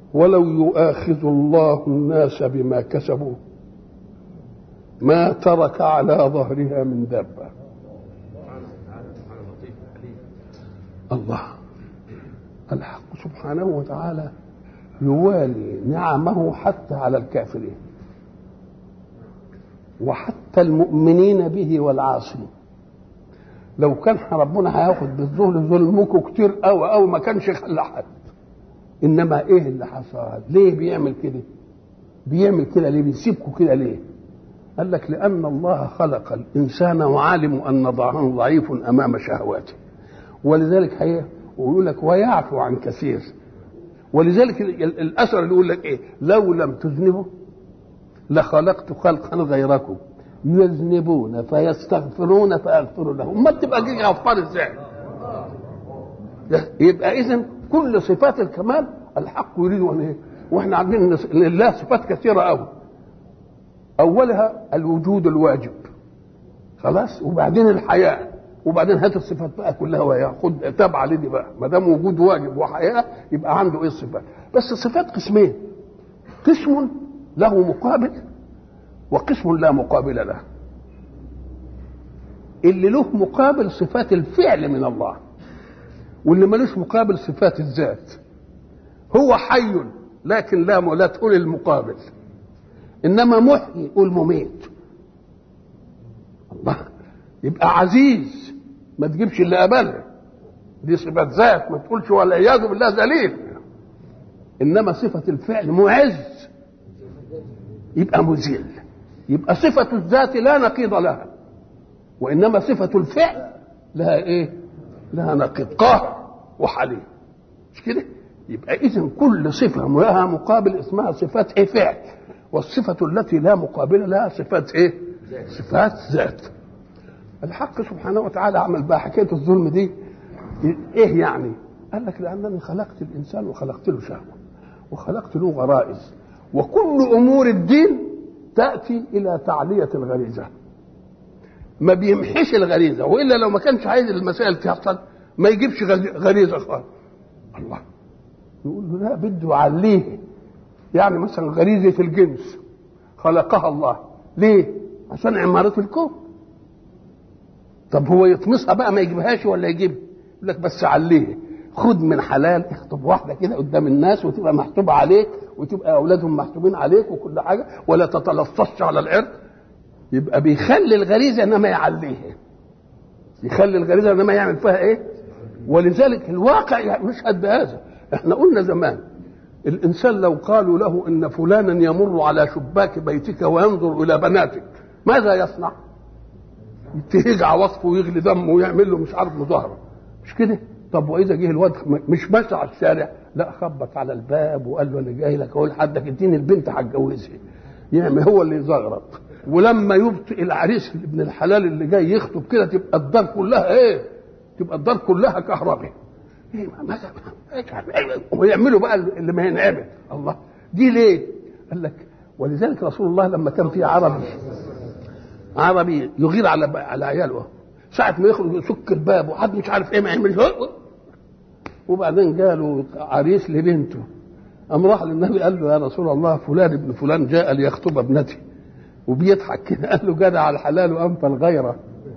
ولو يؤاخذ الله الناس بما كسبوا ما ترك على ظهرها من دابه الله الحق سبحانه وتعالى يوالي نعمه حتى على الكافرين وحتى المؤمنين به والعاصين لو كان ربنا هياخد بالظهر ظلمكم كتير قوي قوي ما كانش خلى حد انما ايه اللي حصل ليه بيعمل كده بيعمل كده ليه بيسيبكم كده ليه قال لك لان الله خلق الانسان وعالم ان ضعفه ضعيف امام شهواته ولذلك هي ويقول لك ويعفو عن كثير ولذلك الاثر اللي يقول لك ايه لو لم تذنبوا لخلقت خلقا غيركم يذنبون فيستغفرون فيغفر لهم ما تبقى جيجي غفار ازاي يبقى اذا كل صفات الكمال الحق يريد ان ايه واحنا عارفين ان لله صفات كثيره قوي اولها الوجود الواجب خلاص وبعدين الحياه وبعدين هات الصفات بقى كلها وهي خد تابعه لدي بقى ما دام وجود واجب وحياه يبقى عنده ايه الصفات بس الصفات قسمين قسم له مقابل وقسم لا مقابل له اللي له مقابل صفات الفعل من الله واللي ملوش مقابل صفات الذات هو حي لكن لا لا تقول المقابل انما محيي قول مميت الله يبقى عزيز ما تجيبش اللي قبلها دي صفات ذات ما تقولش والعياذ بالله ذليل انما صفه الفعل معز يبقى مذل يبقى صفه الذات لا نقيض لها وانما صفه الفعل لها ايه لها نقيض قهر وحليم مش كده يبقى اذا كل صفه لها مقابل اسمها صفات ايه فعل والصفه التي لا مقابل لها صفات ايه صفات ذات الحق سبحانه وتعالى عمل بقى حكايه الظلم دي ايه يعني قال لك لانني خلقت الانسان وخلقت له شهوه وخلقت له غرائز وكل امور الدين تاتي الى تعليه الغريزه ما بيمحيش الغريزه والا لو ما كانش عايز المسائل تحصل ما يجيبش غريزه خالص الله يقول له لا بده يعليه يعني مثلا غريزه الجنس خلقها الله ليه عشان عماره الكون طب هو يطمسها بقى ما يجيبهاش ولا يجيب يقول لك بس عليه خد من حلال اخطب واحده كده قدام الناس وتبقى محسوبه عليك وتبقى اولادهم محسوبين عليك وكل حاجه ولا تتلصصش على العرق يبقى بيخلي الغريزه انما يعليها يخلي الغريزه انما يعمل فيها ايه ولذلك الواقع يشهد بهذا احنا قلنا زمان الانسان لو قالوا له ان فلانا يمر على شباك بيتك وينظر الى بناتك ماذا يصنع يتهج عواصفه ويغلي دمه ويعمل له مش عارف مظاهره مش كده طب واذا جه الواد مش ماشي على الشارع لا خبط على الباب وقال له انا جاي لك اقول لحدك اديني البنت هتجوزها يعمل هو اللي يزغرط ولما يبطئ العريس ابن الحلال اللي جاي يخطب كده تبقى الدار كلها ايه؟ تبقى الدار كلها كهرباء ايه ماذا ويعملوا بقى اللي ما ينعمل الله دي ليه؟ قال لك ولذلك رسول الله لما كان في عربي عربي يغير على على عياله ساعة ما يخرج يسك الباب وحد مش عارف ايه ما يعملش وبعدين جاله عريس لبنته قام راح للنبي قال له يا رسول الله فلان ابن فلان جاء ليخطب ابنتي وبيضحك كده قال له جدع على الحلال وانت الغيره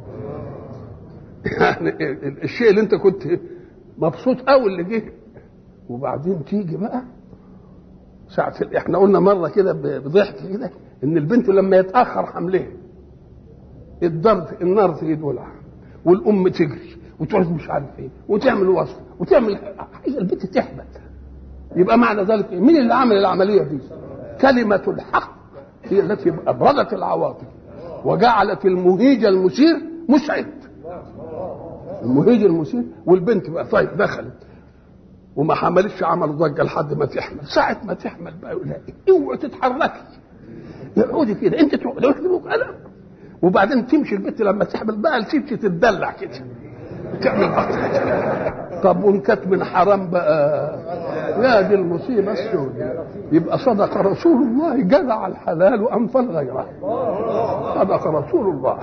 يعني الشيء اللي انت كنت مبسوط قوي اللي جه وبعدين تيجي بقى ساعة احنا قلنا مرة كده بضحك كده ان البنت لما يتأخر حملها الضرب النار تيجي تولع والام تجري وتقعد مش عارف ايه وتعمل وصف وتعمل عايزه البنت تحبل يبقى معنى ذلك إيه؟ مين اللي عمل العمليه دي؟ كلمه الحق هي التي ابردت العواطف وجعلت المهيج المثير مسعد المهيج المثير والبنت بقى طيب دخلت وما حملتش عمل ضجه لحد ما تحمل ساعه ما تحمل بقى يقول لها اوعي تتحركي اقعدي كده انت تقعدي قلم وبعدين تمشي البنت لما تحمل بقى تمشي تتدلع كده تعمل أكتر. طب وان كانت من حرام بقى لا دي المصيبه السوداء يبقى صدق رسول الله جزع الحلال وانفى غيره صدق رسول الله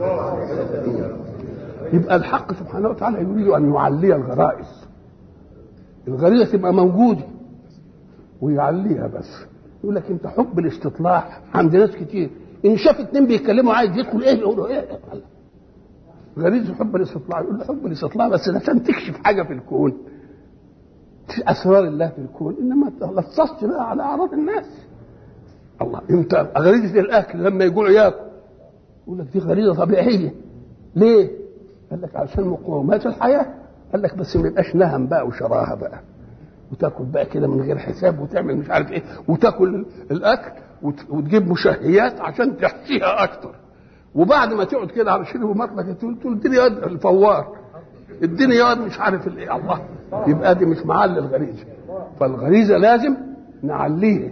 يبقى الحق سبحانه وتعالى يريد ان يعلي الغرائز الغريزه تبقى موجوده ويعليها بس يقول لك انت حب الاستطلاع عند ناس كتير ان شاف اتنين بيتكلموا عايز يدخل ايه يقولوا ايه غريزه حب الاستطلاع يقول له حب الاستطلاع بس عشان تكشف حاجه في الكون اسرار الله في الكون انما ما تلصصش بقى على اعراض الناس الله انت غريزه الاكل لما يقولوا ياكل يقول لك دي غريزه طبيعيه ليه؟ قال لك عشان مقومات الحياه قال لك بس ما يبقاش نهم بقى وشراهه بقى وتاكل بقى كده من غير حساب وتعمل مش عارف ايه وتاكل الاكل وتجيب مشهيات عشان تحشيها اكتر وبعد ما تقعد كده على شرب مطلق تقول تقول اديني يد الفوار اديني يد مش عارف الايه الله يبقى دي مش معلي الغريزه فالغريزه لازم نعليها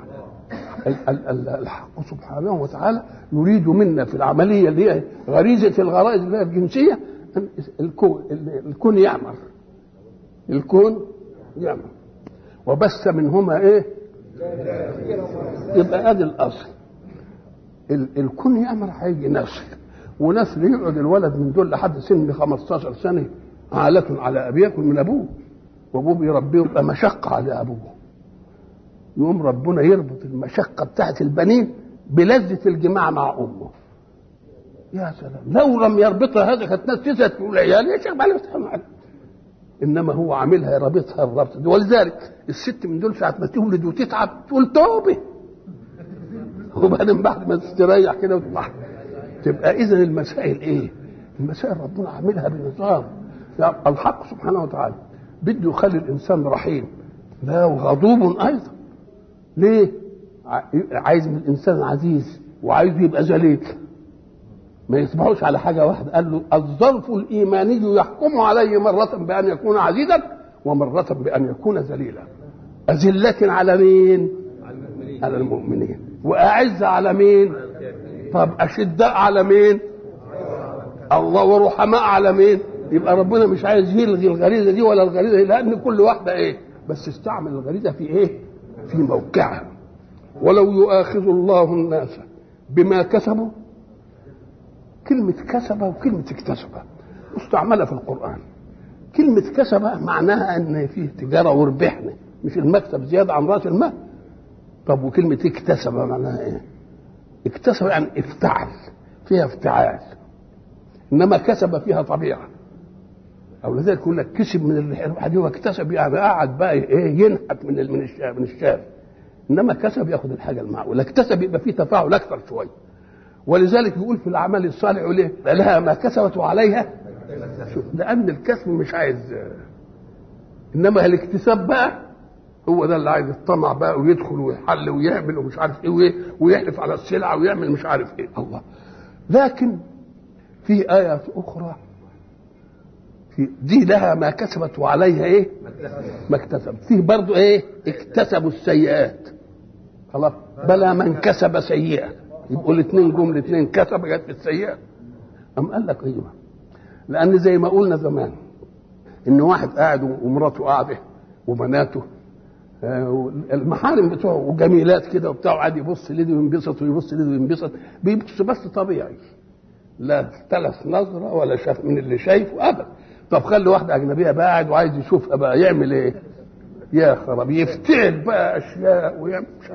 الحق سبحانه وتعالى يريد منا في العمليه اللي هي غريزه الغرائز اللي هي الجنسيه الكون الكون يعمر الكون يعمر وبث منهما ايه يبقى ادي الاصل الكون يعمر هيجي نسل ونسل يقعد الولد من دول لحد سن 15 سنه عالة على ابيه ياكل من ابوه وابوه بيربيه يبقى مشقه على ابوه يقوم ربنا يربط المشقه بتاعت البنين بلذه الجماع مع امه يا سلام لو لم يربطها هذا كانت ناس تزهد تقول عيالي يا شيخ معلش انما هو عاملها رابطها الربط دي ولذلك الست من دول ساعه ما تولد وتتعب تقول توبه وبعدين بعد ما تستريح كده وتطلع تبقى اذا المسائل ايه؟ المسائل ربنا عاملها بنظام يعني الحق سبحانه وتعالى بده يخلي الانسان رحيم لا وغضوب ايضا ليه؟ عايز من الانسان عزيز وعايزه يبقى ذليل ما يصبحوش على حاجه واحده قال له الظرف الايماني يحكم عليه مره بان يكون عزيزا ومره بان يكون ذليلا أذلة على مين؟ على المؤمنين وأعز على مين؟ طب أشداء على مين؟ الله ورحماء على مين؟ يبقى ربنا مش عايز يلغي الغريزه دي ولا الغريزه دي لان كل واحده ايه؟ بس استعمل الغريزه في ايه؟ في موقعها ولو يؤاخذ الله الناس بما كسبوا كلمة كسب وكلمة اكتسب مستعملة في القرآن كلمة كسب معناها ان فيه تجارة وربحنا مش المكسب زيادة عن رأس المال طب وكلمة اكتسب معناها ايه اكتسب يعني افتعل فيها افتعال انما كسب فيها طبيعة او لذلك يقول لك كسب من الربح دي واكتسب يعني قعد بقى ايه ينحت من من الشاب من الشاب انما كسب ياخد الحاجه المعقوله اكتسب يبقى فيه تفاعل اكثر شويه ولذلك يقول في الأعمال الصالح يقول ايه لها ما كسبت وعليها شوف لأن الكسب مش عايز إنما الاكتساب بقى هو ده اللي عايز الطمع بقى ويدخل ويحل ويعمل ومش عارف ايه ويحلف على السلعة ويعمل مش عارف ايه الله لكن في آيات أخرى في دي لها ما كسبت وعليها ايه ما اكتسبت فيه برضو ايه اكتسبوا السيئات خلاص بلى من كسب سيئه يبقوا الاثنين جم الاثنين كسب جت السيئه أم قال لك ايوه لان زي ما قلنا زمان ان واحد قاعد ومراته قاعده وبناته المحارم بتوعه وجميلات كده وبتاع قاعد يبص لدي وينبسط ويبص لدي وينبسط بيبص بس طبيعي لا تلف نظره ولا شاف من اللي شايفه ابدا طب خلي واحده اجنبيه بقى قاعد وعايز يشوفها بقى يعمل ايه؟ يا خراب يفتعل بقى اشياء ويعمل مش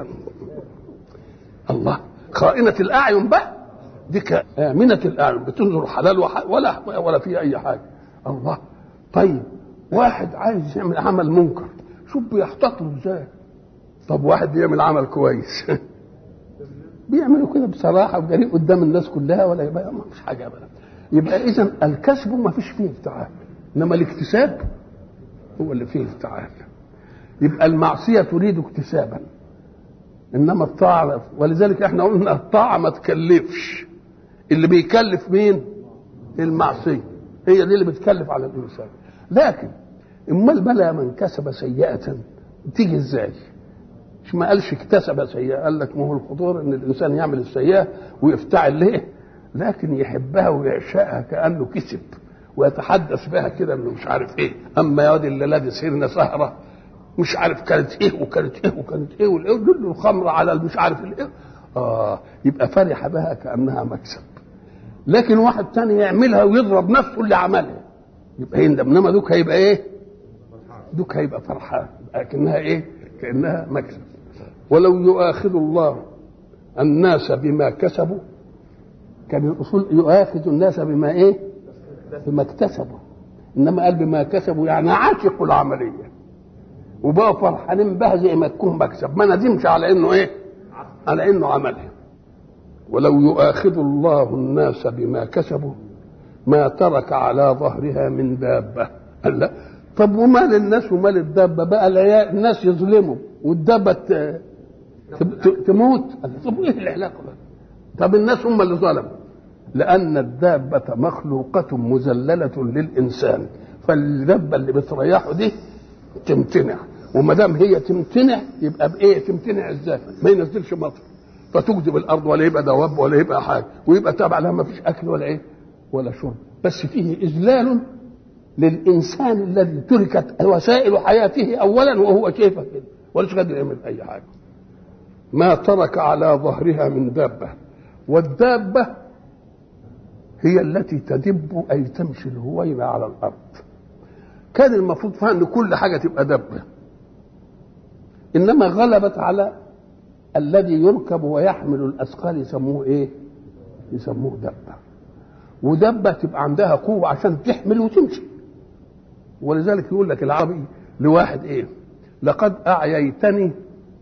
الله خائنة الأعين بقى دي آمنة الأعين بتنظر حلال ولا ولا فيها أي حاجة الله طيب واحد عايز يعمل عمل منكر شوف بيحتاط له ازاي طب واحد بيعمل عمل كويس بيعملوا كده بصراحة وجريء قدام الناس كلها ولا يبقى ما فيش حاجة أبدا يبقى إذا الكسب ما فيش فيه افتعال إنما الاكتساب هو اللي فيه افتعال يبقى المعصية تريد اكتسابا انما الطاعه ولذلك احنا قلنا الطاعه ما تكلفش اللي بيكلف مين المعصيه هي دي اللي بتكلف على الانسان لكن امال بلى من كسب سيئه تيجي ازاي مش ما قالش اكتسب سيئه قال لك ما هو الخطوره ان الانسان يعمل السيئه ويفتعل ليه لكن يحبها ويعشقها كانه كسب ويتحدث بها كده انه مش عارف ايه اما يا واد اللي لابس سيرنا سهره مش عارف كانت ايه وكانت ايه وكانت ايه والايه له الخمر على مش عارف الايه اه يبقى فرح بها كانها مكسب لكن واحد تاني يعملها ويضرب نفسه اللي عملها يبقى يندم انما دوك هيبقى ايه دوك هيبقى فرحان لكنها ايه كانها مكسب ولو يؤاخذ الله الناس بما كسبوا كان الاصول يؤاخذ الناس بما ايه بما اكتسبوا انما قال بما كسبوا يعني عاشقوا العمليه وبقوا فرحانين بها زي ما تكون مكسب ما ندمش على انه ايه على انه عملها ولو يؤاخذ الله الناس بما كسبوا ما ترك على ظهرها من دابه قال لا طب ومال الناس ومال الدابه بقى الناس يظلموا والدابه تموت طب ايه العلاقه بقى طب الناس هم اللي ظلموا لان الدابه مخلوقه مذلله للانسان فالدابه اللي بتريحه دي تمتنع وما دام هي تمتنع يبقى بايه تمتنع ازاي ما ينزلش مطر فتجذب الارض ولا يبقى دواب ولا يبقى حاجه ويبقى تابع لها ما فيش اكل ولا ايه ولا شرب بس فيه اذلال للانسان الذي تركت وسائل حياته اولا وهو شايفه كده وليس قادر يعمل اي حاجه ما ترك على ظهرها من دابه والدابه هي التي تدب اي تمشي الهوينه على الارض كان المفروض فيها ان كل حاجه تبقى دبه انما غلبت على الذي يركب ويحمل الاثقال يسموه ايه يسموه دبه ودبه تبقى عندها قوه عشان تحمل وتمشي ولذلك يقول لك العربي لواحد ايه لقد اعييتني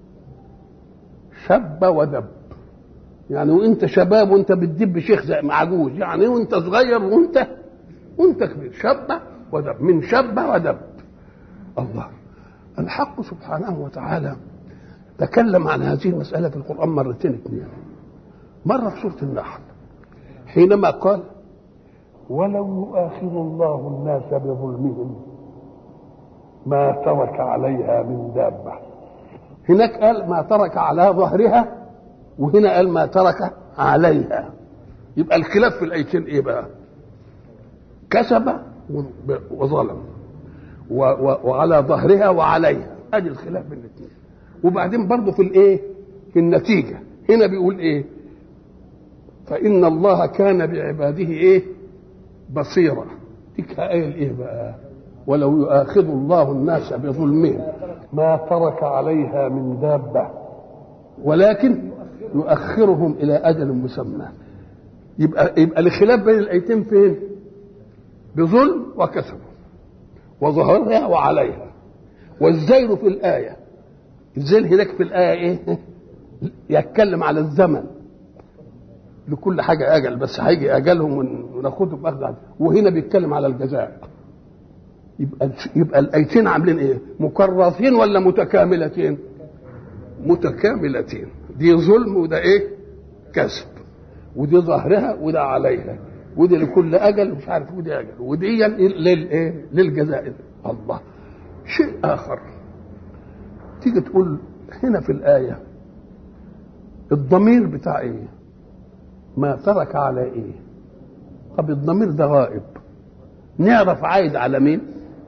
شب ودب يعني وانت شباب وانت بتدب شيخ زي معجوز يعني وانت صغير وانت وانت كبير شبه ودب من شبه ودب الله الحق سبحانه وتعالى تكلم عن هذه المسألة في القرآن مرتين اثنين مرة في سورة النحل حينما قال ولو يؤاخذ الله الناس بظلمهم ما ترك عليها من دابة هناك قال ما ترك على ظهرها وهنا قال ما ترك عليها يبقى الخلاف في الايتين ايه بقى كسب وظلم وعلى ظهرها وعليها ادي الخلاف بين الاثنين وبعدين برضه في الايه في النتيجه هنا بيقول ايه فان الله كان بعباده ايه بصيرا ديك قايل ايه بقى ولو يؤاخذ الله الناس بظلمهم ما ترك عليها من دابه ولكن يؤخرهم الى اجل مسمى يبقى يبقى الخلاف بين الايتين فين بظلم وكسب وظهرها وعليها والزير في الايه الزير هناك في الايه ايه يتكلم على الزمن لكل حاجه اجل بس هيجي اجلهم وناخدهم باخذ وهنا بيتكلم على الجزاء يبقى يبقى الايتين عاملين ايه مكررتين ولا متكاملتين متكاملتين دي ظلم وده ايه كسب ودي ظهرها وده عليها ودي لكل اجل مش عارف ودي اجل ودي للايه للجزاء الله شيء اخر تيجي تقول هنا في الايه الضمير بتاع ايه ما ترك على ايه طب الضمير ده غائب نعرف عايد على مين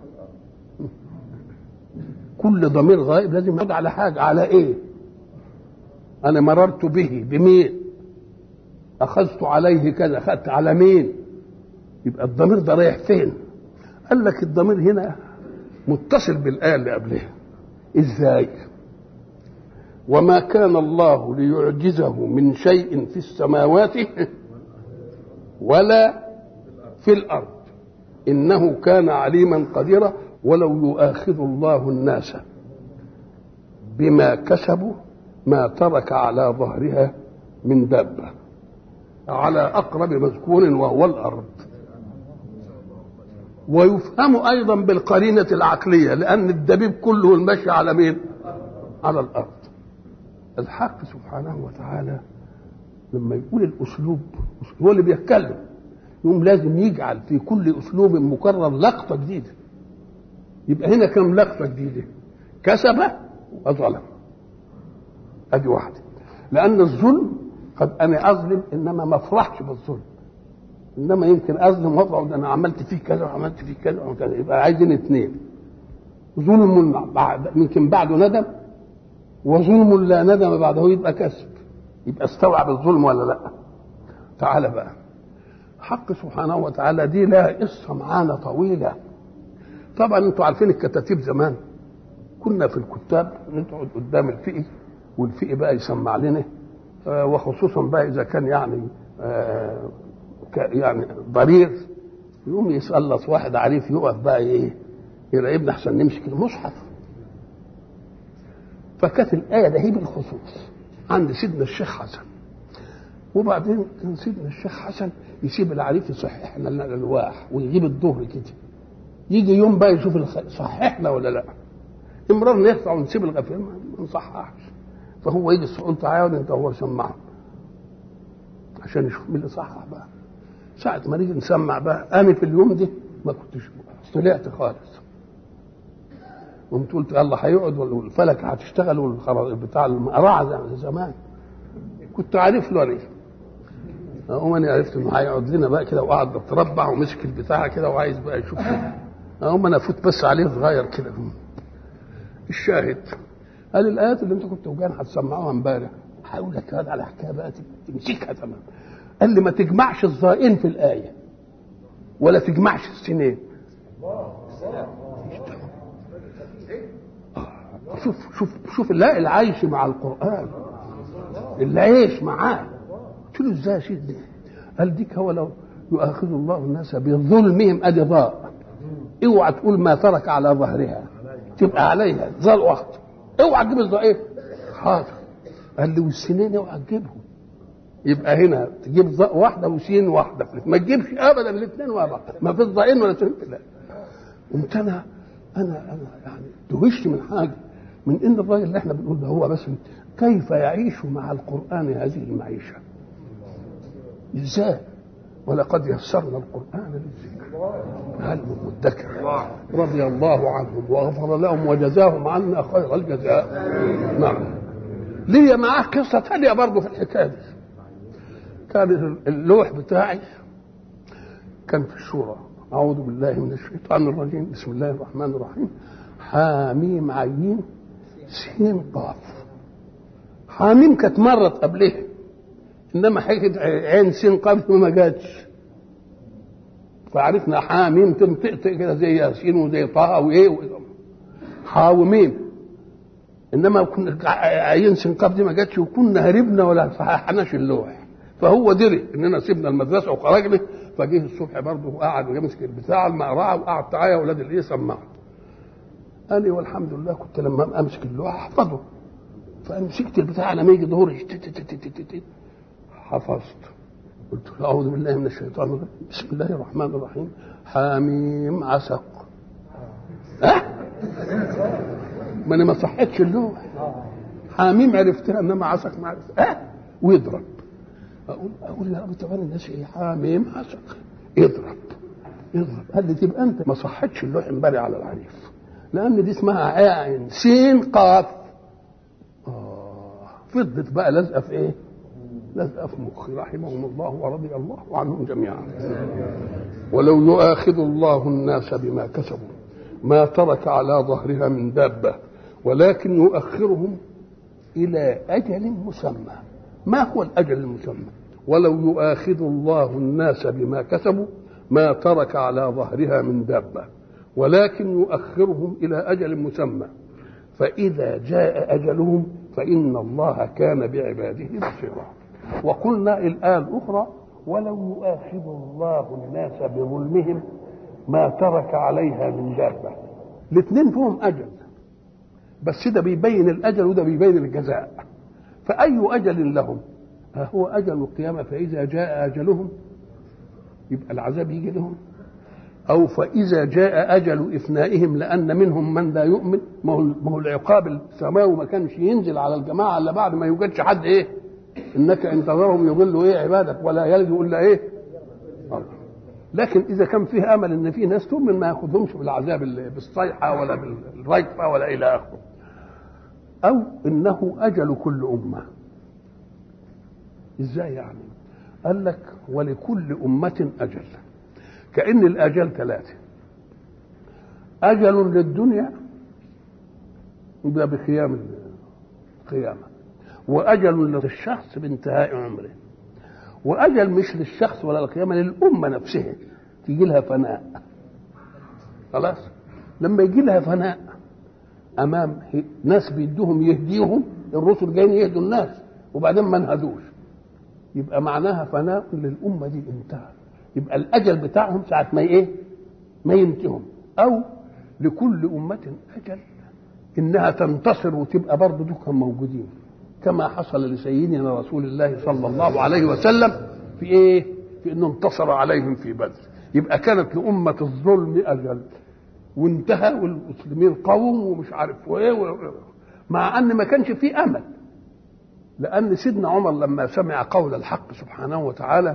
كل ضمير غائب لازم يعود على حاجه على ايه انا مررت به بمين اخذت عليه كذا اخذت على مين يبقى الضمير ده رايح فين قال لك الضمير هنا متصل بالايه اللي قبلها ازاي وما كان الله ليعجزه من شيء في السماوات ولا في الارض انه كان عليما قديرا ولو يؤاخذ الله الناس بما كسبوا ما ترك على ظهرها من دابه على اقرب مذكور وهو الارض ويفهم ايضا بالقرينه العقليه لان الدبيب كله المشي على مين على الارض الحق سبحانه وتعالى لما يقول الاسلوب هو اللي بيتكلم يقوم لازم يجعل في كل اسلوب مكرر لقطه جديده يبقى هنا كم لقطه جديده كسب وظلم ادي واحده لان الظلم قد انا اظلم انما ما افرحش بالظلم انما يمكن اظلم واقعد انا عملت فيه كذا وعملت فيه كذا وكذا يبقى عايزين اثنين ظلم بعد يمكن بعده ندم وظلم لا ندم بعده يبقى كسب يبقى استوعب الظلم ولا لا تعالى بقى حق سبحانه وتعالى دي لها قصه معانا طويله طبعا انتوا عارفين الكتاتيب زمان كنا في الكتاب نقعد قدام الفئي والفئي بقى يسمع لنا آه، وخصوصا بقى اذا كان يعني آه، ك- يعني ضرير يقوم يسلط واحد عريف يقف بقى ايه يراقبنا احسن نمسك المصحف فكانت الايه ده هي بالخصوص عند سيدنا الشيخ حسن وبعدين كان سيدنا الشيخ حسن يسيب العريف يصحح لنا الالواح ويجيب الظهر كده يجي يوم بقى يشوف الخ- صححنا ولا لا امرار نرفع ونسيب الغفير ما ما نصححش فهو يجي السؤال تعالى انت هو سمعهم عشان يشوف مين اللي صحح بقى ساعة ما نيجي نسمع بقى أنا في اليوم ده ما كنتش طلعت خالص قمت قلت يلا هيقعد والفلك هتشتغل والخرا- بتاع المقرعة زي زمان كنت عارف له عريف اقوم انا عرفت انه هيقعد لنا بقى كده وقعد بتربع ومسك البتاع كده وعايز بقى يشوف اقوم انا افوت بس عليه صغير كده الشاهد قال الايات اللي انت كنت وجان هتسمعوها امبارح حاول لك على حكايه بقى تمسكها تمام قال لي ما تجمعش الظائن في الايه ولا تجمعش السنين شوف شوف شوف لا العيش مع القران اللي عيش معاه قلت له ازاي يا سيدي قال ديك هو لو يؤاخذ الله الناس بظلمهم ادي ضاء اوعى تقول ما ترك على ظهرها تبقى عليها ظل واحد اوعى تجيب الضعيف حاضر قال لي والسنين اوعى تجيبهم يبقى هنا تجيب ظاء واحده وسين واحده ما تجيبش ابدا الاثنين ورا بعض ما فيش ضاءين ولا سين لا قمت انا انا انا يعني دهشت من حاجه من ان الراجل اللي احنا بنقول ده هو بس كيف يعيش مع القران هذه المعيشه ازاي ولقد يسرنا القران للذكر هل من مدكر رضي الله عنهم وغفر لهم وجزاهم عنا خير الجزاء نعم لي معاه قصه ثانيه برضه في الحكايه دي كان اللوح بتاعي كان في الشورى أعوذ بالله من الشيطان الرجيم بسم الله الرحمن الرحيم حاميم عين سين قاف حاميم كانت مرت قبلها انما حكايه عين سين قاف ما جاتش فعرفنا حاميم تنطق كده زي ياسين وزي طه وايه حا وميم انما كنا عين سين قاف دي ما جاتش وكنا هربنا ولا صححناش اللوح فهو دري اننا سيبنا المدرسه وخرجنا فجه الصبح برضه وقعد يمسك البتاع المقرعه وقعد تعالى اولاد الايه سمعوا قال لي والحمد لله كنت لما امسك اللوحه احفظه فمسكت البتاع لما يجي ظهري حفظت قلت له اعوذ بالله من الشيطان الرجيم بسم الله الرحمن الرحيم حاميم عسق أه؟ ما انا ما صحتش اللوح حاميم عرفتها انما عسق ما عرفت أه؟ ويضرب اقول اقول يا رب طب الناس ايه حاميم عسق اضرب اضرب قال لي تبقى انت ما صحتش اللوح امبارح على العريف لان دي اسمها عين سين قاف اه فضت بقى لازقه في ايه؟ لازقه في مخي رحمهم الله ورضي الله عنهم جميعا ولو يؤاخذ الله الناس بما كسبوا ما ترك على ظهرها من دابه ولكن يؤخرهم الى اجل مسمى ما هو الاجل المسمى ولو يؤاخذ الله الناس بما كسبوا ما ترك على ظهرها من دابه ولكن يؤخرهم الى اجل مسمى فاذا جاء اجلهم فان الله كان بعباده بصيرا وقلنا الايه الاخرى ولو يؤاخذ الله الناس بظلمهم ما ترك عليها من دابه الاثنين فيهم اجل بس ده بيبين الاجل وده بيبين الجزاء فأي أجل لهم ها هو أجل القيامة فإذا جاء أجلهم يبقى العذاب يجي لهم أو فإذا جاء أجل إفنائهم لأن منهم من لا يؤمن ما هو ما هو العقاب السماوي ما كانش ينزل على الجماعة إلا بعد ما يوجدش حد إيه إنك إن تذرهم يضلوا إيه عبادك ولا يلجوا إلا إيه الله. لكن إذا كان فيه أمل إن في ناس تؤمن ما ياخذهمش بالعذاب بالصيحة ولا بالرجفة ولا إلى آخره أو إنه أجل كل أمة إزاي يعني قال لك ولكل أمة أجل كأن الأجل ثلاثة أجل للدنيا يبقى بقيام القيامة وأجل للشخص بانتهاء عمره وأجل مش للشخص ولا القيامة للأمة نفسها تيجي لها فناء خلاص لما يجي لها فناء امام ناس بيدوهم يهديهم الرسل جايين يهدوا الناس وبعدين ما انهدوش يبقى معناها فناء للامه دي انتهى يبقى الاجل بتاعهم ساعه ما ايه ما ينتهوا او لكل امه اجل انها تنتصر وتبقى برضه دول موجودين كما حصل لسيدنا رسول الله صلى الله عليه وسلم في ايه في انه انتصر عليهم في بدر يبقى كانت لأمة الظلم أجل وانتهى والمسلمين قوم ومش عارف ايه مع ان ما كانش فيه امل لان سيدنا عمر لما سمع قول الحق سبحانه وتعالى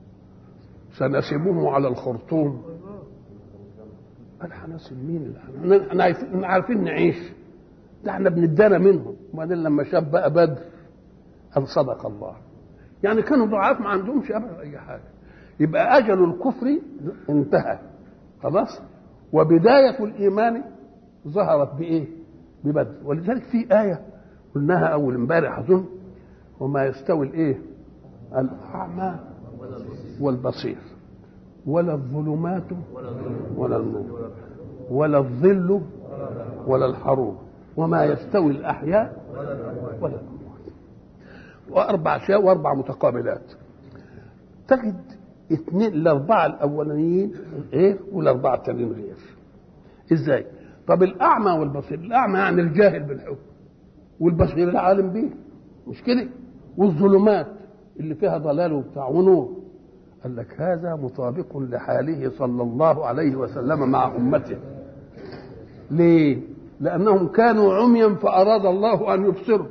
سنسبه على الخرطوم قال هنسب مين احنا عارفين, عارفين نعيش ده احنا بندانا منهم وبعدين لما شاف بقى بدر قال صدق الله يعني كانوا ضعاف ما عندهمش ابدا اي حاجه يبقى اجل الكفر انتهى خلاص وبدايه الايمان ظهرت بايه ببدر ولذلك في ايه قلناها اول امبارح اظن وما يستوي الايه الاعمى والبصير ولا الظلمات ولا النور ولا الظل ولا الحروب وما يستوي الاحياء ولا الاموات واربع اشياء واربع متقابلات تجد اثنين الاربعه الاولانيين غير والاربعه التانيين غير ازاي طب الاعمى والبصير الاعمى يعني الجاهل بالحكم والبصير العالم به مش كده والظلمات اللي فيها ضلال وبتاع ونور قال لك هذا مطابق لحاله صلى الله عليه وسلم مع امته ليه لانهم كانوا عميا فاراد الله ان يبصروا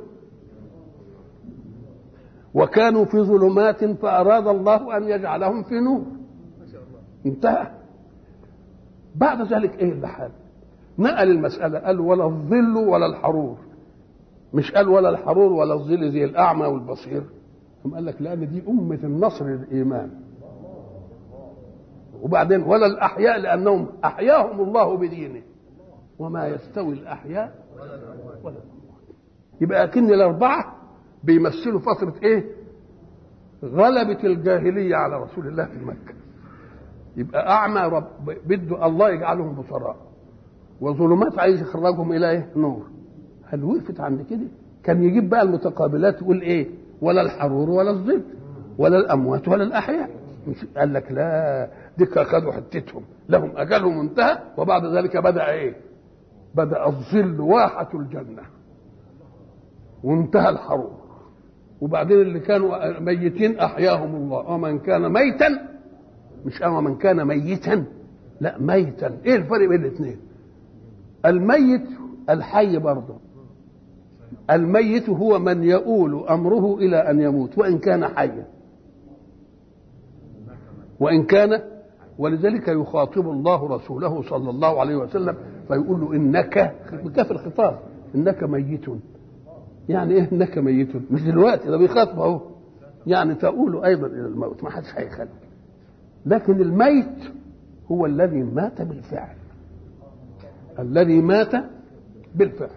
وكانوا في ظلمات فاراد الله ان يجعلهم في نور انتهى بعد ذلك ايه اللي حال نقل المسألة قال ولا الظل ولا الحرور مش قال ولا الحرور ولا الظل زي الأعمى والبصير ثم قال لك لأن دي أمة النصر للإيمان وبعدين ولا الأحياء لأنهم أحياهم الله بدينه وما يستوي الأحياء ولا الأموات يبقى أكن الأربعة بيمثلوا فترة إيه؟ غلبة الجاهلية على رسول الله في مكة يبقى أعمى رب بده الله يجعلهم بصراء وظلمات عايز يخرجهم إلى إيه؟ نور هل وقفت عند كده؟ كان يجيب بقى المتقابلات يقول إيه؟ ولا الحرور ولا الظل ولا الأموات ولا الأحياء قال لك لا ديك خدوا حتتهم لهم أجلهم انتهى وبعد ذلك بدأ إيه؟ بدأ الظل واحة الجنة وانتهى الحرور وبعدين اللي كانوا ميتين أحياهم الله ومن كان ميتا مش أما من كان ميتا لا ميتا ايه الفرق بين الاثنين الميت الحي برضه الميت هو من يؤول امره الى ان يموت وان كان حيا وان كان ولذلك يخاطب الله رسوله صلى الله عليه وسلم فيقول له انك بكاف الخطاب انك ميت يعني ايه انك ميت مش دلوقتي ده بيخاطب اهو يعني تؤول ايضا الى الموت ما حدش هيخلي لكن الميت هو الذي مات بالفعل الذي مات بالفعل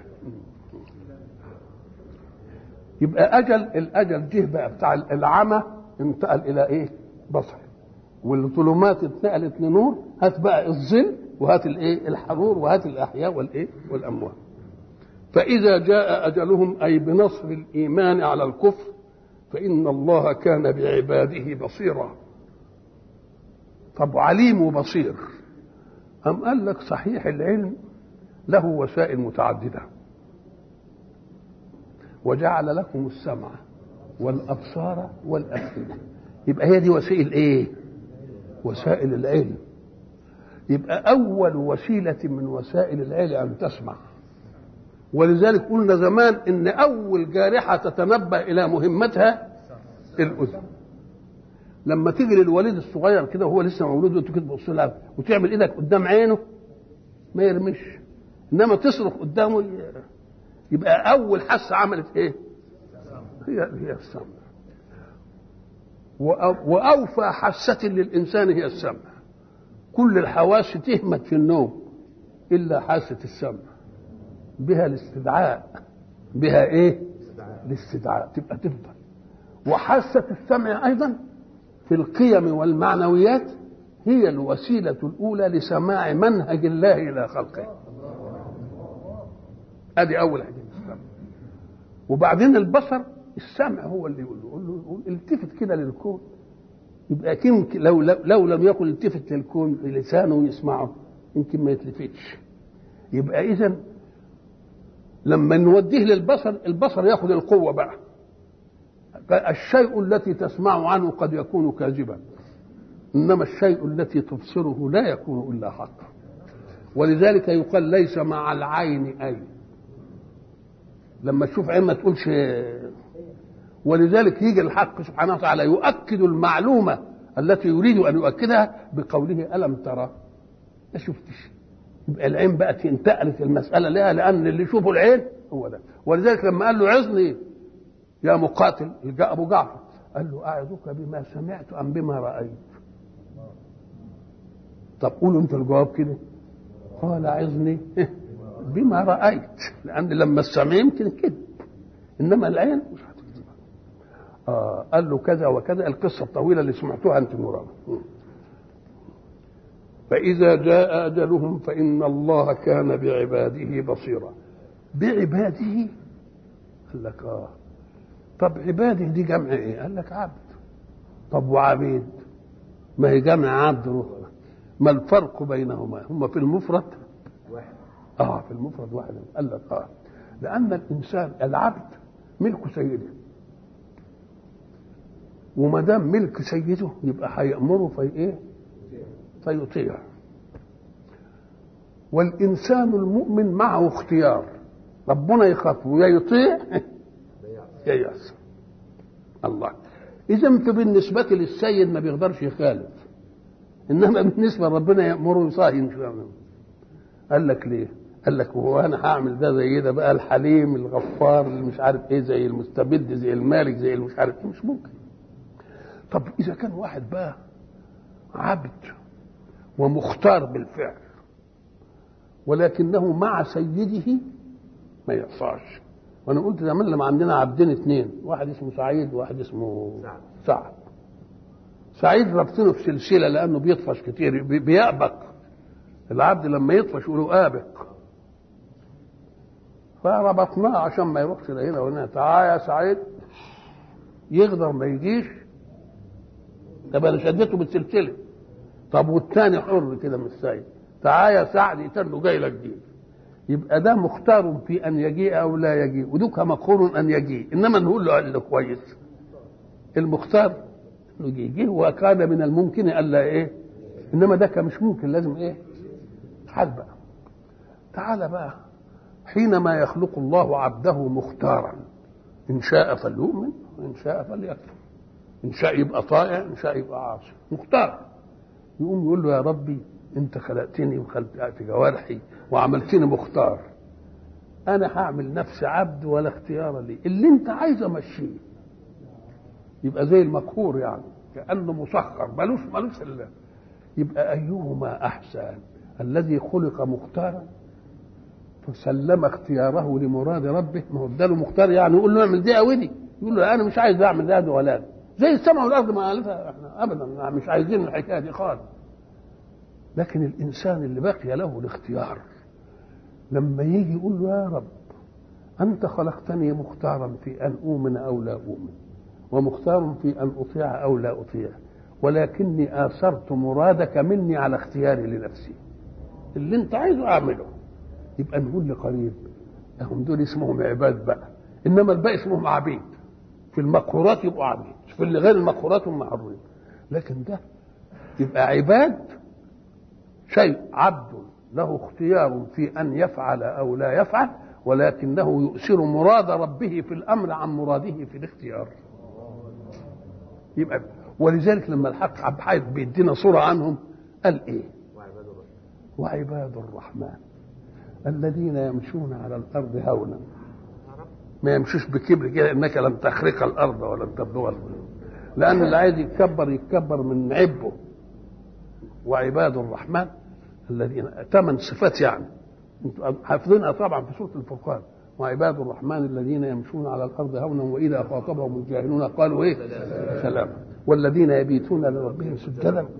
يبقى اجل الاجل جه بقى بتاع العمى انتقل الى ايه بصر والظلمات اتنقلت لنور هات بقى الظل وهات الايه الحرور وهات الاحياء والايه والاموات فاذا جاء اجلهم اي بنصر الايمان على الكفر فان الله كان بعباده بصيرا طب عليم وبصير أم قال لك صحيح العلم له وسائل متعددة وجعل لكم السمع والأبصار والأفئدة يبقى هي دي وسائل إيه؟ وسائل العلم يبقى أول وسيلة من وسائل العلم أن تسمع ولذلك قلنا زمان إن أول جارحة تتنبه إلى مهمتها الأذن لما تيجي للوليد الصغير كده وهو لسه مولود وانت كده تبص له وتعمل ايدك قدام عينه ما يرمش انما تصرخ قدامه يبقى اول حاسه عملت ايه؟ هي هي السمع واوفى حاسه للانسان هي السمع كل الحواس تهمت في النوم الا حاسه السمع بها الاستدعاء بها ايه؟ الاستدعاء تبقى تفضل وحاسه السمع ايضا في القيم والمعنويات هي الوسيلة الأولى لسماع منهج الله إلى خلقه ادي اول حاجه السمع وبعدين البصر السمع هو اللي يقول له يقول له يقول التفت كده للكون يبقى يمكن لو, لو لو لم يكن التفت للكون لسانه يسمعه يمكن ما يتلفتش يبقى اذا لما نوديه للبصر البصر ياخذ القوه بقى الشيء التي تسمع عنه قد يكون كاذبا انما الشيء التي تبصره لا يكون الا حقا ولذلك يقال ليس مع العين اي لما تشوف عين ما تقولش ولذلك يجي الحق سبحانه وتعالى يؤكد المعلومه التي يريد ان يؤكدها بقوله الم ترى ما شفتش يبقى العين بقت انتقلت المساله لها لان اللي يشوفه العين هو ده ولذلك لما قال له عظني يا مقاتل جاء ابو جعفر قال له اعظك بما سمعت ام بما رايت طب قولوا انت الجواب كده قال عظني بما رايت لان لما السمع يمكن كده انما العين مش هتكذب آه قال له كذا وكذا القصه الطويله اللي سمعتوها انت نوران فإذا جاء أجلهم فإن الله كان بعباده بصيرا بعباده قال لك آه طب عباده دي جمع إيه؟ قال لك عبد طب وعبيد ما هي جمع عبد روح ما الفرق بينهما هما في المفرد واحد اه في المفرد واحد قال لك اه لأن الإنسان العبد ملك سيده وما دام ملك سيده يبقى هيأمره في ايه؟ فيطيع والإنسان المؤمن معه اختيار ربنا يخاف يا يطيع يا يعصي الله إذا بالنسبة للسيد ما بيقدرش يخالف إنما بالنسبة لربنا يأمره يصاين قال لك ليه؟ قال لك هو أنا هعمل ده زي ده بقى الحليم الغفار اللي مش عارف إيه زي المستبد زي المالك زي اللي مش عارف إيه مش ممكن طب إذا كان واحد بقى عبد ومختار بالفعل ولكنه مع سيده ما يعصاش وانا قلت زمان لما عندنا عبدين اثنين واحد اسمه سعيد وواحد اسمه سعد. سعد سعيد رابطينه في سلسله لانه بيطفش كتير بي- بيأبق العبد لما يطفش يقولوا آبق فربطناه عشان ما يروحش لهنا وهنا تعال يا سعيد يقدر ما يجيش طب انا شديته بالسلسله طب والتاني حر كده من السيد تعال يا سعد يتنه جاي لك دي يبقى ده مختار في ان يجيء او لا يجيء ودوك مقهور ان يجيء انما نقول له قال له كويس المختار انه يجي جه وكان من الممكن الا ايه انما ده كان مش ممكن لازم ايه حال بقى تعال بقى حينما يخلق الله عبده مختارا ان شاء فليؤمن وان شاء فليكفر ان شاء يبقى طائع ان شاء يبقى عاصي مختار يقوم يقول له يا ربي انت خلقتني وخلقت في جوارحي وعملتني مختار انا هعمل نفسي عبد ولا اختيار لي اللي انت عايز امشيه يبقى زي المقهور يعني كانه مسخر ملوش ملوش الا يبقى ايهما احسن الذي خلق مختارا فسلم اختياره لمراد ربه ما هو اداله مختار يعني يقول له اعمل دي او دي يقول له انا مش عايز اعمل ده ولا ده زي السماء والارض ما قالتها احنا ابدا مش عايزين الحكايه دي خالص لكن الانسان اللي بقي له الاختيار لما يجي يقول له يا رب انت خلقتني مختارا في ان اؤمن او لا اؤمن ومختار في ان اطيع او لا اطيع ولكني اثرت مرادك مني على اختياري لنفسي اللي انت عايزه اعمله يبقى نقول لقريب هم دول اسمهم عباد بقى انما الباقي اسمهم عبيد في المقهورات يبقوا عبيد في اللي غير المقهورات هم عبيد لكن ده يبقى عباد شيء عبد له اختيار في ان يفعل او لا يفعل ولكنه يؤثر مراد ربه في الامر عن مراده في الاختيار يبقى ولذلك لما الحق عبد الحي بيدينا صوره عنهم قال ايه وعباد الرحمن وعباد الرحمن الذين يمشون على الارض هونا ما يمشوش بكبر كده انك لن تخرق الارض ولن تبلغ الارض لان اللي عايز يتكبر يتكبر من عبه وعباد الرحمن الذين ثمان صفات يعني انتوا حافظينها طبعا في سوره الفرقان وعباد الرحمن الذين يمشون على الارض هونا واذا خاطبهم الجاهلون قالوا ايه سلام والذين يبيتون لربهم سجدا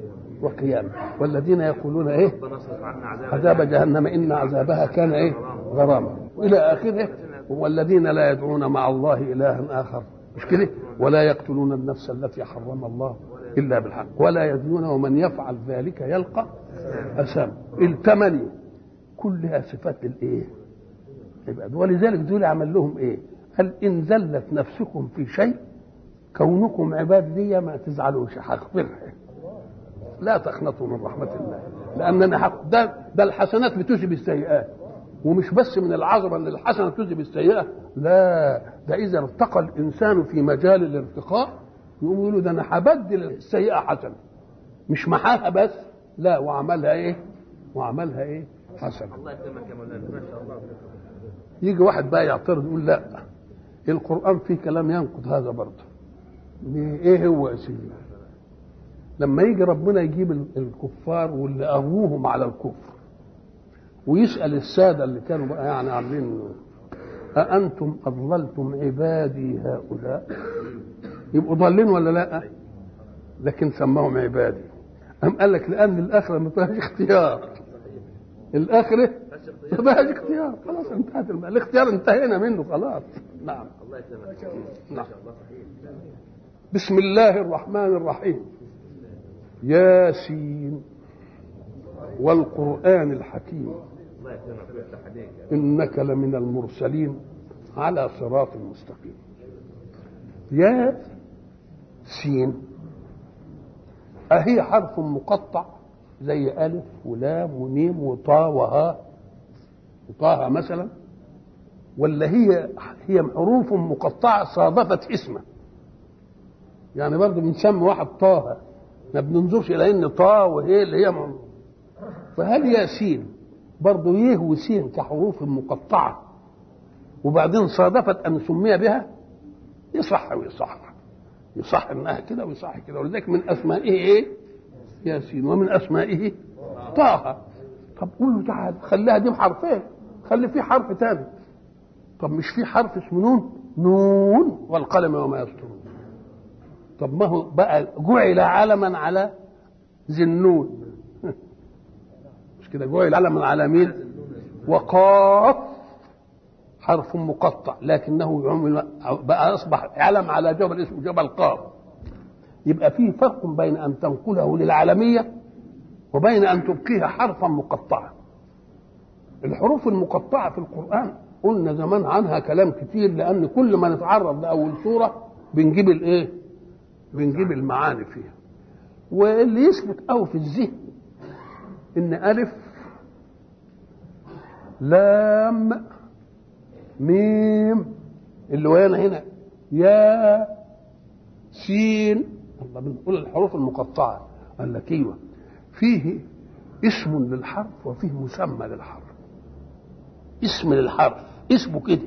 وقياما والذين يقولون ايه ربنا اصرف عنا عذاب عذاب جهنم ان عذابها كان ايه غراما والى اخره والذين لا يدعون مع الله الها اخر مش كده ولا يقتلون النفس التي حرم الله الا بالحق ولا يزنون ومن يفعل ذلك يلقى اثاما الثمانيه كلها صفات الايه يبقى ولذلك دول عمل لهم ايه قال ان زلت نفسكم في شيء كونكم عباد لي ما تزعلوش هغفرها لا تقنطوا من رحمة الله لأننا حق ده, ده الحسنات بتذهب السيئات ومش بس من العظمة أن الحسنة تذهب السيئة لا ده إذا ارتقى الإنسان في مجال الارتقاء يقوم يقولوا ده أنا هبدل السيئة حسنة مش محاها بس لا وعملها إيه وعملها إيه حسنة الله يكرمك يا مولانا ما شاء الله يجي واحد بقى يعترض يقول لا القرآن فيه كلام ينقض هذا برضه ايه هو يا سيدي لما يجي ربنا يجيب ال- الكفار واللي اغوهم على الكفر ويسال الساده اللي كانوا بقى يعني عاملين أأنتم أضللتم عبادي هؤلاء يبقوا ضالين ولا لا لكن سماهم عبادي أم قال لك لأن الآخرة ما فيهاش اختيار الآخرة ما فيهاش اختيار خلاص انتهت الم... الاختيار انتهينا منه خلاص نعم الله يكرمك ما نعم شاء الله صحيح بسم الله الرحمن الرحيم ياسين والقرآن الحكيم الله يكرمك ويفتح عليك إنك لمن المرسلين على صراط مستقيم يا سين أهي حرف مقطع زي ألف ولام وميم وطا وها وطه مثلا ولا هي هي حروف مقطعة صادفت اسمه يعني برضه بنسمي واحد طه ما بننظرش إلى إن طا وهي اللي هي م- فهل ياسين برضه يه وسين كحروف مقطعة وبعدين صادفت أن سمي بها يصح ويصح يصح انها كده ويصح كده ولذلك من اسمائه ايه؟ ياسين ومن اسمائه طه طب قول له تعالى خليها دي بحرفين خلي في حرف تاني طب مش في حرف اسمه نون نون والقلم وما يسطرون طب ما هو بقى جعل علما على ذي النون مش كده جعل علما على مين وقاف حرف مقطع لكنه عمل بقى اصبح علم على جبل اسمه جبل قاف يبقى فيه فرق بين ان تنقله للعالميه وبين ان تبقيها حرفا مقطعا الحروف المقطعه في القران قلنا زمان عنها كلام كتير لان كل ما نتعرض لاول سوره بنجيب الايه بنجيب المعاني فيها واللي يثبت قوي في الذهن ان الف لام ميم اللي وين هنا يا سين الله بنقول الحروف المقطعة قال لك ايوه فيه اسم للحرف وفيه مسمى للحرف اسم للحرف اسمه كده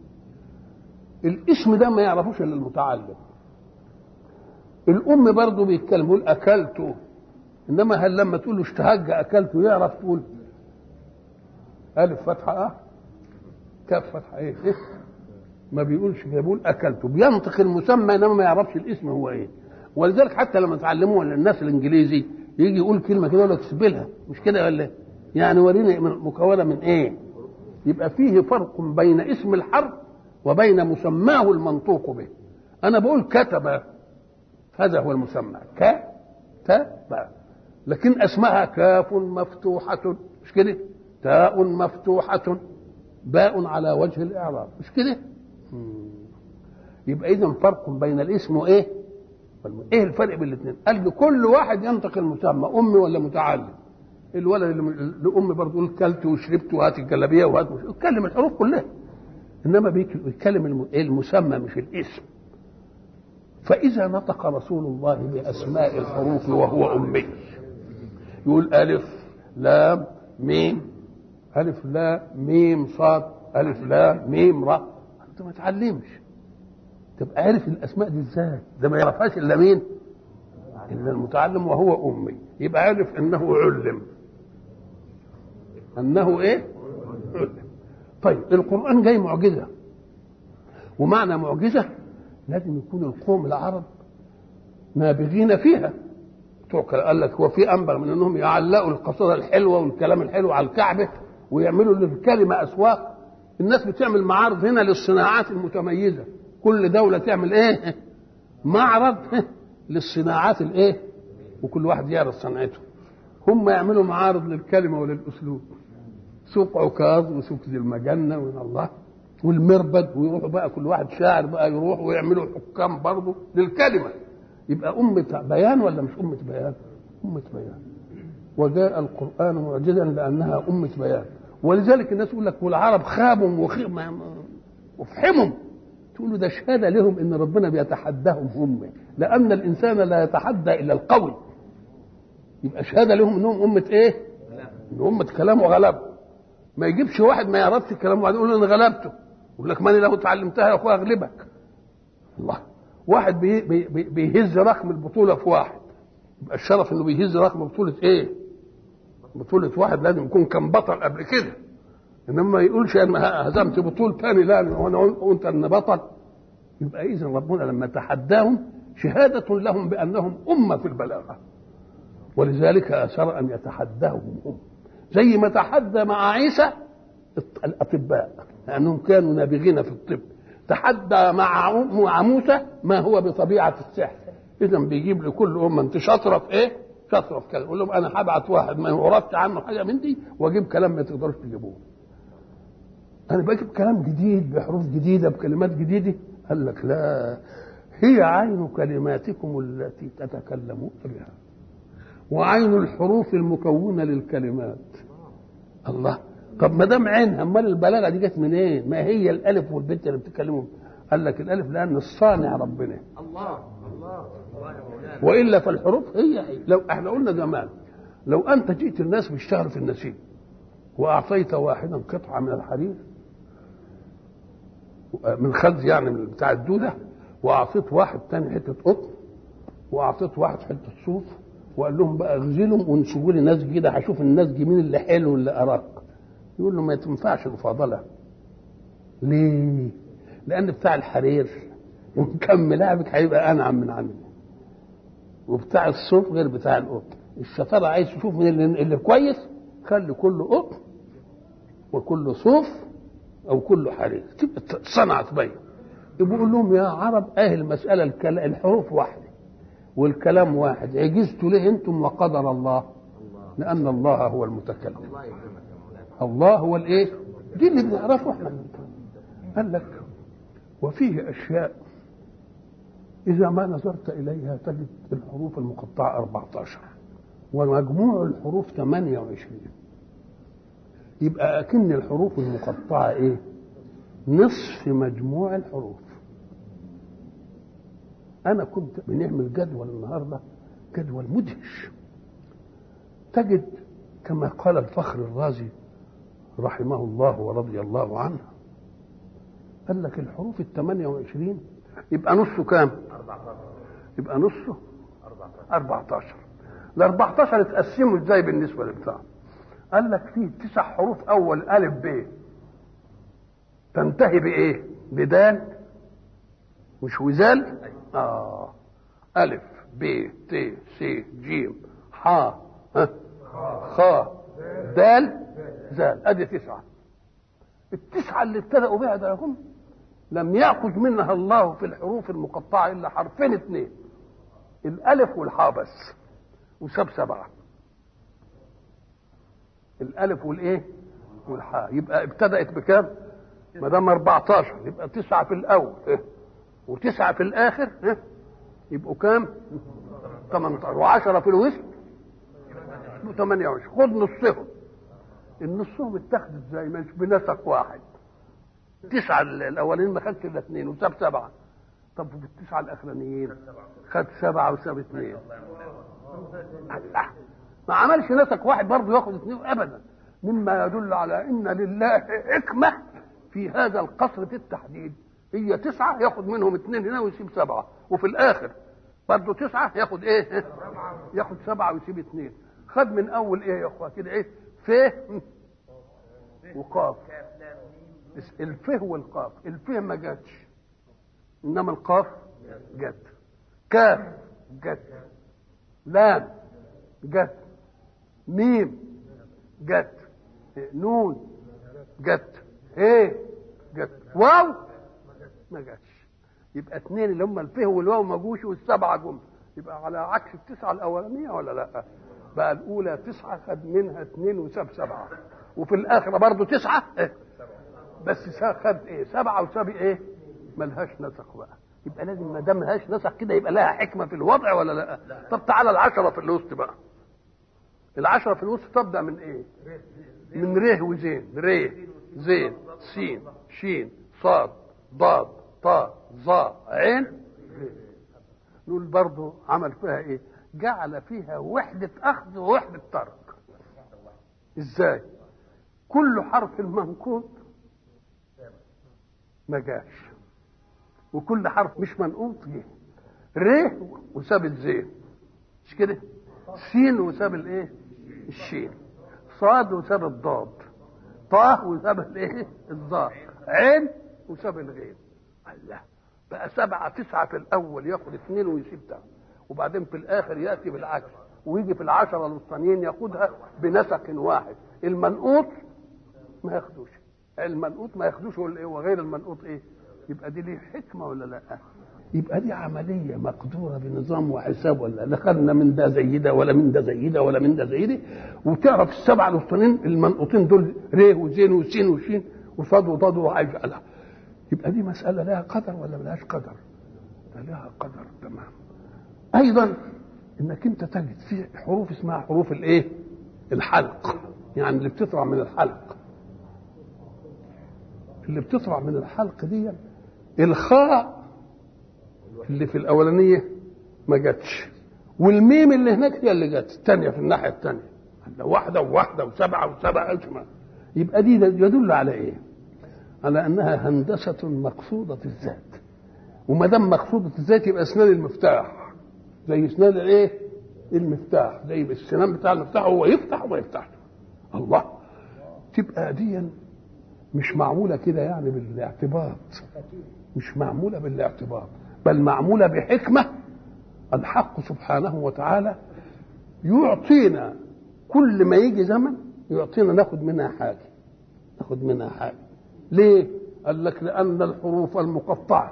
الاسم ده ما يعرفوش الا المتعلم الام برضه بيتكلم يقول اكلته انما هل لما تقول له اشتهج اكلته يعرف تقول الف فتحه اه كاف فتحه ايه ايه ما بيقولش كده بيقول اكلته بينطق المسمى انما ما يعرفش الاسم هو ايه ولذلك حتى لما تعلموه الناس الانجليزي يجي يقول كلمه كده يقول لك سيبلها مش كده ولا إيه؟ يعني وريني من- مكونه من ايه يبقى فيه فرق بين اسم الحرف وبين مسماه المنطوق به انا بقول كتب هذا هو المسمى كتب لكن اسمها كاف مفتوحة مش كده تاء مفتوحة باء على وجه الإعراب مش كده مم. يبقى إذا فرق بين الاسم وإيه والم- إيه الفرق بين الاثنين قال له كل واحد ينطق المسمى أمي ولا متعلم الولد اللي الأم برضه يقول كلت وشربت وهات الجلابية وهات مش يتكلم الحروف كلها إنما بيك- بيتكلم الم- إيه المسمى مش الاسم فإذا نطق رسول الله بأسماء الحروف وهو أمي يقول ألف لام ميم ألف لام ميم صاد ألف لام ميم را أنت ما تعلمش تبقى عارف الأسماء دي إزاي ده ما يعرفهاش إلا مين إلا المتعلم وهو أمي يبقى عارف أنه علم أنه إيه علم طيب القرآن جاي معجزة ومعنى معجزة لازم يكون القوم العرب نابغين فيها بتوع كلا- قال لك هو في انبغ من انهم يعلقوا القصيده الحلوه والكلام الحلو على الكعبه ويعملوا للكلمه اسواق الناس بتعمل معارض هنا للصناعات المتميزه كل دوله تعمل ايه معرض للصناعات الايه وكل واحد يعرض صنعته هم يعملوا معارض للكلمه وللاسلوب سوق عكاظ وسوق ذي المجنه وين الله والمربد ويروحوا بقى كل واحد شاعر بقى يروح ويعملوا حكام برضه للكلمه يبقى أمة بيان ولا مش أمة بيان؟ أمة بيان وجاء القرآن معجزا لأنها أمة بيان ولذلك الناس يقول لك والعرب خابوا وخي- ما- ما- وفحمهم تقول له ده شهادة لهم إن ربنا بيتحداهم هم لأن الإنسان لا يتحدى إلا القوي يبقى شهادة لهم إنهم أمة إيه؟ إن أمة كلام وغلبه ما يجيبش واحد ما يعرفش الكلام وبعدين يقول أنا غلبته يقول لك ماني لو اتعلمتها يا أخويا أغلبك الله واحد بي بي بي بيهز رقم البطولة في واحد يبقى الشرف إنه بيهز رقم بطولة إيه؟ بطولة واحد لازم يكون كان بطل قبل كده انما ما يقولش انا هزمت بطول تاني لا وانا وانت ان بطل يبقى اذا ربنا لما تحداهم شهادة لهم بانهم امة في البلاغة ولذلك اثر ان يتحداهم هم زي ما تحدى مع عيسى الاطباء لانهم كانوا نابغين في الطب تحدى مع مع موسى ما هو بطبيعه السحر اذا بيجيب لكل امه انت شاطره في ايه؟ شاطره في كلام يقول لهم انا هبعت واحد ما يعرفش عنه حاجه من دي واجيب كلام ما تقدروش تجيبوه انا بجيب كلام جديد بحروف جديده بكلمات جديده قال لك لا هي عين كلماتكم التي تتكلمون بها وعين الحروف المكونه للكلمات الله طب ما دام عينها امال البلاغه دي جت منين؟ إيه؟ ما هي الالف والبت اللي بتتكلموا قال لك الالف لان الصانع ربنا الله الله الله يا مولانا والا فالحروف هي هي لو احنا قلنا زمان لو انت جئت الناس بيشتغلوا في النسيج واعطيت واحدا قطعه من الحرير من خلز يعني من بتاع الدوده واعطيت واحد تاني حته قطن واعطيت واحد حته صوف وقال لهم بقى اغزلهم وانسجوا لي نسج كده هشوف النسج مين اللي حلو واللي ارق يقول له ما تنفعش المفاضله ليه؟ لان بتاع الحرير ومكمل لعبك هيبقى انعم من عني وبتاع الصوف غير بتاع القطن الشطاره عايز تشوف من اللي, اللي كويس خلي كله قطن وكله صوف او كله حرير تبقى صنعة تبين يقول لهم يا عرب اهل المساله الكل... الحروف واحده والكلام واحد عجزتوا ليه انتم وقدر الله لان الله هو المتكلم الله يكرمك يا مولانا الله هو الايه دي اللي بنعرفه احنا قال لك وفيه اشياء اذا ما نظرت اليها تجد الحروف المقطعه 14 ومجموع الحروف 28 يبقى اكن الحروف المقطعه ايه نصف مجموع الحروف انا كنت بنعمل جدول النهارده جدول مدهش تجد كما قال الفخر الرازي رحمه الله ورضي الله عنه قال لك الحروف ال 28 يبقى نصه كام؟ 14 يبقى نصه 14 14 ال 14 اتقسموا ازاي بالنسبه للبتاع؟ قال لك فيه تسع حروف اول الف ب تنتهي بايه؟ بدال مش وزال؟ اه الف ب ت س ج ح ها خ دال زال ادي تسعه التسعه اللي ابتدأوا بها ده هم لم يأخذ منها الله في الحروف المقطعة إلا حرفين اثنين الألف والحاء بس وساب سبعة الألف والإيه؟ والحاء يبقى ابتدأت بكام؟ ما دام 14 يبقى تسعة في الأول إيه؟ وتسعة في الآخر إيه؟ يبقوا كام؟ 18 و10 في الوسط يبقوا 28 خد نصهم النصهم اتخذ ازاي؟ مش بنسق واحد التسعة الأولين ما خدش إلا اثنين وساب سبعة طب في التسعة الأخرانيين خد سبعة وساب اثنين الله ما عملش نسق واحد برضه ياخد اثنين أبدا مما يدل على أن لله حكمة في هذا القصر في التحديد هي تسعة ياخد منهم اثنين هنا ويسيب سبعة وفي الآخر برضه تسعة ياخد إيه؟ ياخد سبعة ويسيب اثنين خد من أول إيه يا أخوة كده إيه؟ ف وقاف الفه والقاف الفه ما جاتش انما القاف جت كاف جت لام جت ميم جت نون جت ايه جت واو ما جاتش يبقى اثنين اللي هم الفه والواو ما جوش والسبعه جم يبقى على عكس التسعه الاولانيه ولا لا؟ بقى الاولى تسعه خد منها اثنين وساب سبعه وفي الاخره برضه تسعه إيه؟ بس خد ايه؟ سبعه وساب ايه؟ ملهاش نسق بقى يبقى لازم ما دام ملهاش نسق كده يبقى لها حكمه في الوضع ولا لا؟ طب تعالى العشره في الوسط بقى العشره في الوسط تبدا من ايه؟ من ره وزين ره زين سين شين صاد ضاد طاء ظا عين نقول برضه عمل فيها ايه جعل فيها وحدة أخذ ووحدة ترك ازاي كل حرف منقوط ما جاش وكل حرف مش منقوط جه ر وساب الزين مش كده سين وساب الايه الشين صاد وساب الضاد طه وساب الايه الظاء عين وساب الغين الله بقى سبعة تسعة في الأول ياخد اثنين ويسيب ده وبعدين في الآخر يأتي بالعكس ويجي في العشرة الوسطانيين ياخدها بنسق واحد المنقوط ما ياخدوش المنقوط ما ياخدوش وغير المنقوط ايه يبقى دي ليه حكمة ولا لا يبقى دي عملية مقدورة بنظام وحساب ولا لا خدنا من ده زي ده ولا من ده زي ده ولا من ده زي ده وتعرف السبعة الوسطانيين المنقوطين دول ر وزين وسين وشين وصاد وضاد وهيجعلها يبقى دي مسألة لها قدر ولا ملهاش قدر؟ ده لها قدر تمام. أيضا إنك أنت تجد في حروف اسمها حروف الإيه؟ الحلق يعني اللي بتطلع من الحلق. اللي بتطلع من الحلق دي الخاء اللي في الأولانية ما جاتش والميم اللي هناك هي اللي جت الثانية في الناحية الثانية واحدة وواحدة وسبعة وسبعة أجمع يبقى دي يدل على إيه؟ على انها هندسه مقصوده الذات وما دام مقصوده الذات يبقى اسنان المفتاح زي اسنان الايه المفتاح زي السنان بتاع المفتاح هو يفتح وما يفتحش الله تبقى دي مش معموله كده يعني بالاعتباط مش معموله بالاعتباط بل معموله بحكمه الحق سبحانه وتعالى يعطينا كل ما يجي زمن يعطينا ناخد منها حاجه ناخد منها حاجه ليه؟ قال لك لأن الحروف المقطعة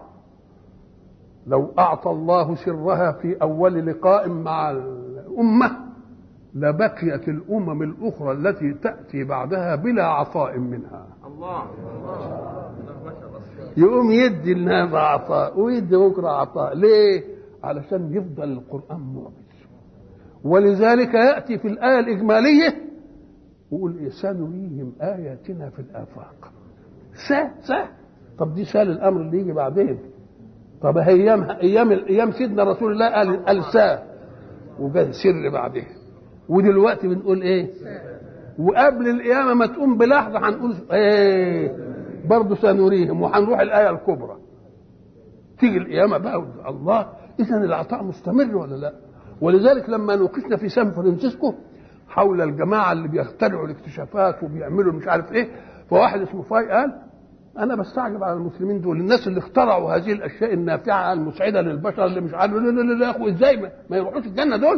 لو أعطى الله سرها في أول لقاء مع الأمة لبقيت الأمم الأخرى التي تأتي بعدها بلا عطاء منها الله الله يقوم يدي الناس عطاء ويدي بكرة عطاء ليه؟ علشان يفضل القرآن معجز ولذلك يأتي في الآية الإجمالية ويقول إيه سنريهم آياتنا في الآفاق سه سه طب دي سهل الامر اللي يجي بعدين طب ايام ايام ايام سيدنا رسول الله قال قال ساه وجاء سر بعدين ودلوقتي بنقول ايه وقبل القيامه ما تقوم بلحظه هنقول ايه برضه سنريهم وهنروح الايه الكبرى تيجي القيامه بقى الله اذا العطاء مستمر ولا لا ولذلك لما نوقشنا في سان فرانسيسكو حول الجماعه اللي بيخترعوا الاكتشافات وبيعملوا مش عارف ايه فواحد اسمه فاي قال انا بستعجب على المسلمين دول الناس اللي اخترعوا هذه الاشياء النافعه المسعده للبشر اللي مش عارف لا لا لا يا اخو ازاي ما, ما يروحوش الجنه دول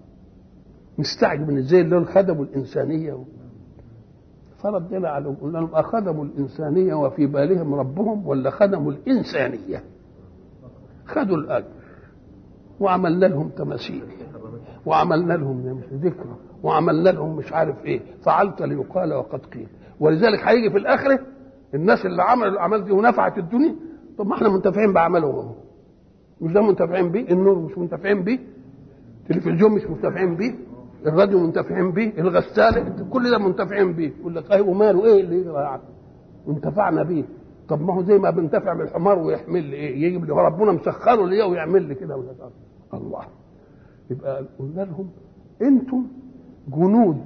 مستعجب من ازاي دول خدموا الانسانيه و... فردنا عليهم قلنا لهم اخدموا الانسانيه وفي بالهم ربهم ولا خدموا الانسانيه خدوا الاجر وعملنا لهم تماثيل وعملنا لهم ذكرى وعملنا لهم مش عارف ايه فعلت ليقال وقد قيل ولذلك هيجي في الاخره الناس اللي عملوا الاعمال دي ونفعت الدنيا طب ما احنا منتفعين بعملهم مش ده منتفعين بيه النور مش منتفعين بيه التلفزيون مش منتفعين بيه الراديو منتفعين بيه الغساله كل ده منتفعين بيه يقول لك ايه وماله ايه اللي يجرى يعني انتفعنا بيه طب ما هو زي ما بنتفع بالحمار ويحمل لي ايه يجيب لي ربنا مسخره ليا ويعمل لي كده ولا الله يبقى قلنا لهم انتم جنود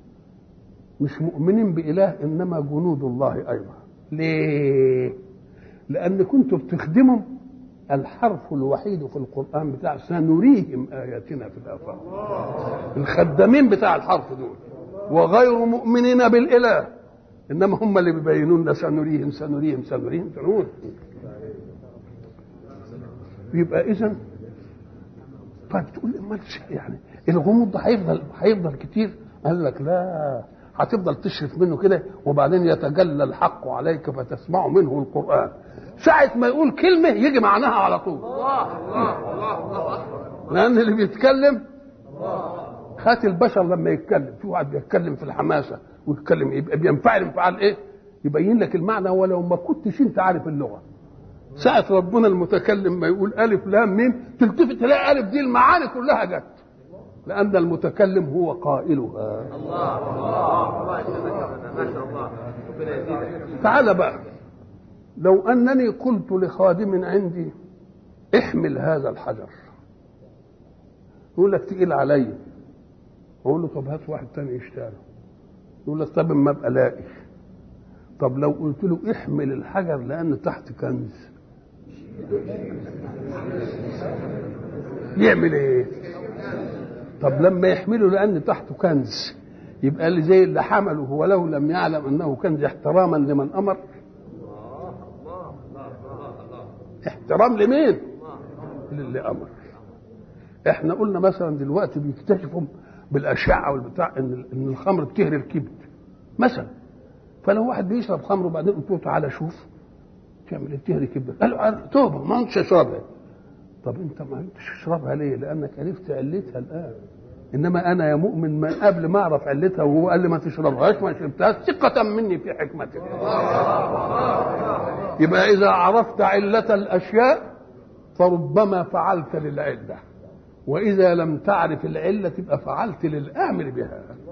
مش مؤمنين بإله إنما جنود الله أيضا ليه؟ لأن كنتم بتخدموا الحرف الوحيد في القرآن بتاع سنريهم آياتنا في الآفاق الخدامين بتاع الحرف دول وغير مؤمنين بالإله إنما هم اللي بيبينون لنا سنريهم سنريهم سنريهم سنريهم يبقى إذا طيب تقول لي امال يعني الغموض ده هيفضل هيفضل كتير قال لك لا هتفضل تشرف منه كده وبعدين يتجلى الحق عليك فتسمع منه القران ساعة ما يقول كلمة يجي معناها على طول الله الله الله الله لأن اللي بيتكلم خات البشر لما يتكلم في واحد بيتكلم في الحماسة ويتكلم يبقى بينفعل انفعال ايه؟ يبين لك المعنى ولو ما كنتش انت عارف اللغة ساعة ربنا المتكلم ما يقول ألف لام ميم تلتفت تلاقي ألف دي المعاني كلها جت لأن المتكلم هو قائلها الله الله الله يسلمك ما شاء الله ربنا يزيدك تعال بقى لو أنني قلت لخادم عندي احمل هذا الحجر يقول لك تقيل عليا اقول له طب هات واحد تاني يشتغل يقول لك طب ما ابقى لاقي طب لو قلت له احمل الحجر لان تحت كنز يعمل ايه طب لما يحمله لان تحته كنز يبقى اللي زي اللي حمله ولو لم يعلم انه كنز احتراما لمن امر احترام لمين للي امر احنا قلنا مثلا دلوقتي بيكتشفوا بالاشعه والبتاع ان ان الخمر بتهري الكبد مثلا فلو واحد بيشرب خمر وبعدين قلت له تعالى شوف تعمل ايه بتهري كبدك قال له توبه ما انتش اشربها طب انت ما انتش تشربها ليه لانك عرفت علتها الان انما انا يا مؤمن من قبل ما اعرف علتها وهو قال لي ما تشربهاش ما شربتهاش ثقه مني في حكمتك يبقى اذا عرفت عله الاشياء فربما فعلت للعله واذا لم تعرف العله تبقى فعلت للامر بها